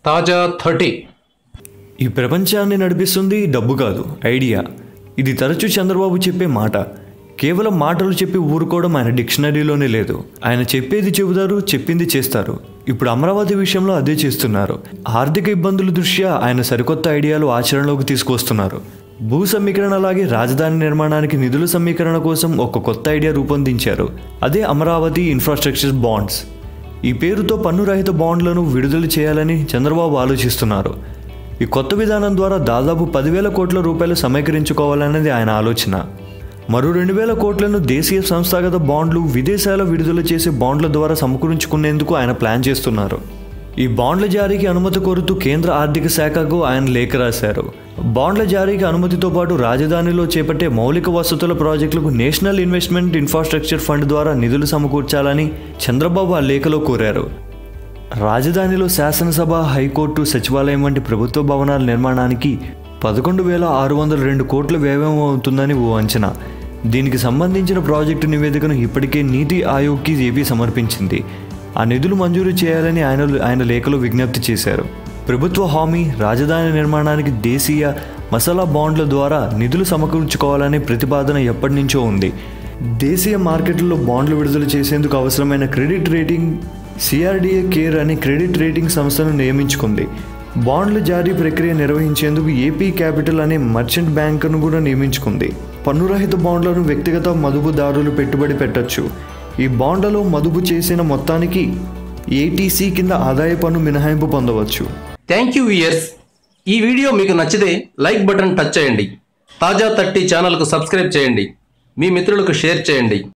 తాజా థర్టీ ఈ ప్రపంచాన్ని నడిపిస్తుంది డబ్బు కాదు ఐడియా ఇది తరచూ చంద్రబాబు చెప్పే మాట కేవలం మాటలు చెప్పి ఊరుకోవడం ఆయన డిక్షనరీలోనే లేదు ఆయన చెప్పేది చెబుతారు చెప్పింది చేస్తారు ఇప్పుడు అమరావతి విషయంలో అదే చేస్తున్నారు ఆర్థిక ఇబ్బందుల దృష్ట్యా ఆయన సరికొత్త ఐడియాలు ఆచరణలోకి తీసుకొస్తున్నారు భూ సమీకరణ అలాగే రాజధాని నిర్మాణానికి నిధుల సమీకరణ కోసం ఒక కొత్త ఐడియా రూపొందించారు అదే అమరావతి ఇన్ఫ్రాస్ట్రక్చర్ బాండ్స్ ఈ పేరుతో పన్నురహిత బాండ్లను విడుదల చేయాలని చంద్రబాబు ఆలోచిస్తున్నారు ఈ కొత్త విధానం ద్వారా దాదాపు పదివేల కోట్ల రూపాయలు సమీకరించుకోవాలన్నది ఆయన ఆలోచన మరో రెండు వేల కోట్లను దేశీయ సంస్థాగత బాండ్లు విదేశాల విడుదల చేసే బాండ్ల ద్వారా సమకూర్చుకునేందుకు ఆయన ప్లాన్ చేస్తున్నారు ఈ బాండ్ల జారీకి అనుమతి కోరుతూ కేంద్ర ఆర్థిక శాఖకు ఆయన లేఖ రాశారు బాండ్ల జారీకి అనుమతితో పాటు రాజధానిలో చేపట్టే మౌలిక వసతుల ప్రాజెక్టులకు నేషనల్ ఇన్వెస్ట్మెంట్ ఇన్ఫ్రాస్ట్రక్చర్ ఫండ్ ద్వారా నిధులు సమకూర్చాలని చంద్రబాబు ఆ లేఖలో కోరారు రాజధానిలో శాసనసభ హైకోర్టు సచివాలయం వంటి ప్రభుత్వ భవనాల నిర్మాణానికి పదకొండు వేల ఆరు వందల రెండు కోట్ల వ్యయం అవుతుందని ఓ అంచనా దీనికి సంబంధించిన ప్రాజెక్టు నివేదికను ఇప్పటికే నీతి ఆయోగ్కి ఏపీ సమర్పించింది ఆ నిధులు మంజూరు చేయాలని ఆయన ఆయన లేఖలో విజ్ఞప్తి చేశారు ప్రభుత్వ హామీ రాజధాని నిర్మాణానికి దేశీయ మసాలా బాండ్ల ద్వారా నిధులు సమకూర్చుకోవాలనే ప్రతిపాదన ఎప్పటి నుంచో ఉంది దేశీయ మార్కెట్లలో బాండ్లు విడుదల చేసేందుకు అవసరమైన క్రెడిట్ రేటింగ్ సిఆర్డిఏ కేర్ అనే క్రెడిట్ రేటింగ్ సంస్థను నియమించుకుంది బాండ్ల జారీ ప్రక్రియ నిర్వహించేందుకు ఏపీ క్యాపిటల్ అనే మర్చెంట్ బ్యాంకును కూడా నియమించుకుంది పన్నురహిత బాండ్లను వ్యక్తిగత మదుపుదారులు పెట్టుబడి పెట్టొచ్చు ఈ బాండ్లలో మదుపు చేసిన మొత్తానికి ఏటీసీ కింద ఆదాయ పన్ను మినహాయింపు పొందవచ్చు థ్యాంక్ యూ ఇయర్స్ ఈ వీడియో మీకు నచ్చితే లైక్ బటన్ టచ్ చేయండి తాజా థర్టీ ఛానల్కు సబ్స్క్రైబ్ చేయండి మీ మిత్రులకు షేర్ చేయండి